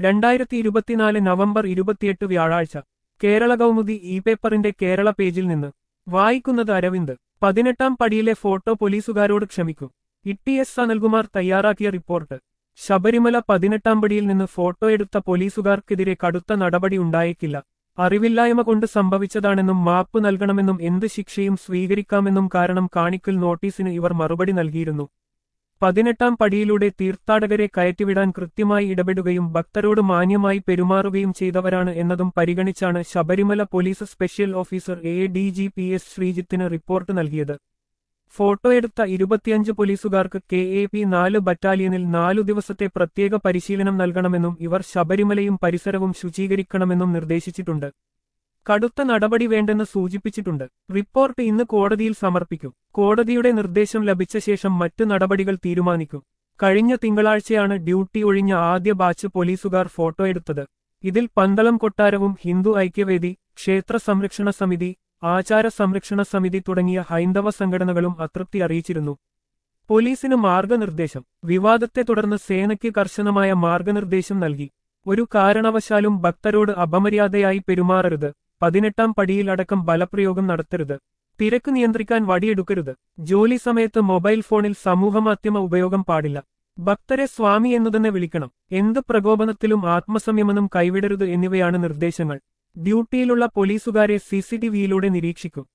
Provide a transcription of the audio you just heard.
രണ്ടായിരത്തി ഇരുപത്തിനാല് നവംബർ ഇരുപത്തിയെട്ട് വ്യാഴാഴ്ച കേരള കൗമുദി ഇ പേപ്പറിന്റെ കേരള പേജിൽ നിന്ന് വായിക്കുന്നത് അരവിന്ദ് പതിനെട്ടാം പടിയിലെ ഫോട്ടോ പോലീസുകാരോട് ക്ഷമിക്കും ഇട്ടി എസ് അനിൽകുമാർ തയ്യാറാക്കിയ റിപ്പോർട്ട് ശബരിമല പതിനെട്ടാം പടിയിൽ നിന്ന് ഫോട്ടോ എടുത്ത പോലീസുകാർക്കെതിരെ കടുത്ത നടപടി ഉണ്ടായേക്കില്ല അറിവില്ലായ്മ കൊണ്ട് സംഭവിച്ചതാണെന്നും മാപ്പ് നൽകണമെന്നും എന്ത് ശിക്ഷയും സ്വീകരിക്കാമെന്നും കാരണം കാണിക്കൽ നോട്ടീസിന് ഇവർ മറുപടി നൽകിയിരുന്നു പതിനെട്ടാം പടിയിലൂടെ തീർത്ഥാടകരെ കയറ്റിവിടാൻ കൃത്യമായി ഇടപെടുകയും ഭക്തരോട് മാന്യമായി പെരുമാറുകയും ചെയ്തവരാണ് എന്നതും പരിഗണിച്ചാണ് Sabarimala police special officer A D G P S ശ്രീജിത്തിന് റിപ്പോർട്ട് നൽകിയത് ഫോട്ടോ എടുത്ത ഇരുപത്തിയഞ്ച് പോലീസുകാർക്ക് കെ എ പി നാല് ബറ്റാലിയനിൽ നാലു ദിവസത്തെ പ്രത്യേക പരിശീലനം നൽകണമെന്നും ഇവർ ശബരിമലയും പരിസരവും ശുചീകരിക്കണമെന്നും നിർദ്ദേശിച്ചിട്ടുണ്ട് കടുത്ത നടപടി വേണ്ടെന്ന് സൂചിപ്പിച്ചിട്ടുണ്ട് റിപ്പോർട്ട് ഇന്ന് കോടതിയിൽ സമർപ്പിക്കും കോടതിയുടെ നിർദ്ദേശം ലഭിച്ച ശേഷം മറ്റു നടപടികൾ തീരുമാനിക്കും കഴിഞ്ഞ തിങ്കളാഴ്ചയാണ് ഡ്യൂട്ടി ഒഴിഞ്ഞ ആദ്യ ബാച്ച് പോലീസുകാർ ഫോട്ടോ എടുത്തത് ഇതിൽ പന്തളം കൊട്ടാരവും ഹിന്ദു ഐക്യവേദി ക്ഷേത്ര സംരക്ഷണ സമിതി ആചാര സംരക്ഷണ സമിതി തുടങ്ങിയ ഹൈന്ദവ സംഘടനകളും അതൃപ്തി അറിയിച്ചിരുന്നു പോലീസിന് മാർഗനിർദ്ദേശം വിവാദത്തെ തുടർന്ന് സേനയ്ക്ക് കർശനമായ മാർഗനിർദ്ദേശം നൽകി ഒരു കാരണവശാലും ഭക്തരോട് അപമര്യാദയായി പെരുമാറരുത് പതിനെട്ടാം പടിയിലടക്കം ബലപ്രയോഗം നടത്തരുത് തിരക്ക് നിയന്ത്രിക്കാൻ വടിയെടുക്കരുത് ജോലി സമയത്ത് മൊബൈൽ ഫോണിൽ സമൂഹമാധ്യമ ഉപയോഗം പാടില്ല ഭക്തരെ സ്വാമി എന്നു തന്നെ വിളിക്കണം എന്ത് പ്രകോപനത്തിലും ആത്മസംയമനം കൈവിടരുത് എന്നിവയാണ് നിർദ്ദേശങ്ങൾ ഡ്യൂട്ടിയിലുള്ള പോലീസുകാരെ സിസിടിവിയിലൂടെ നിരീക്ഷിക്കും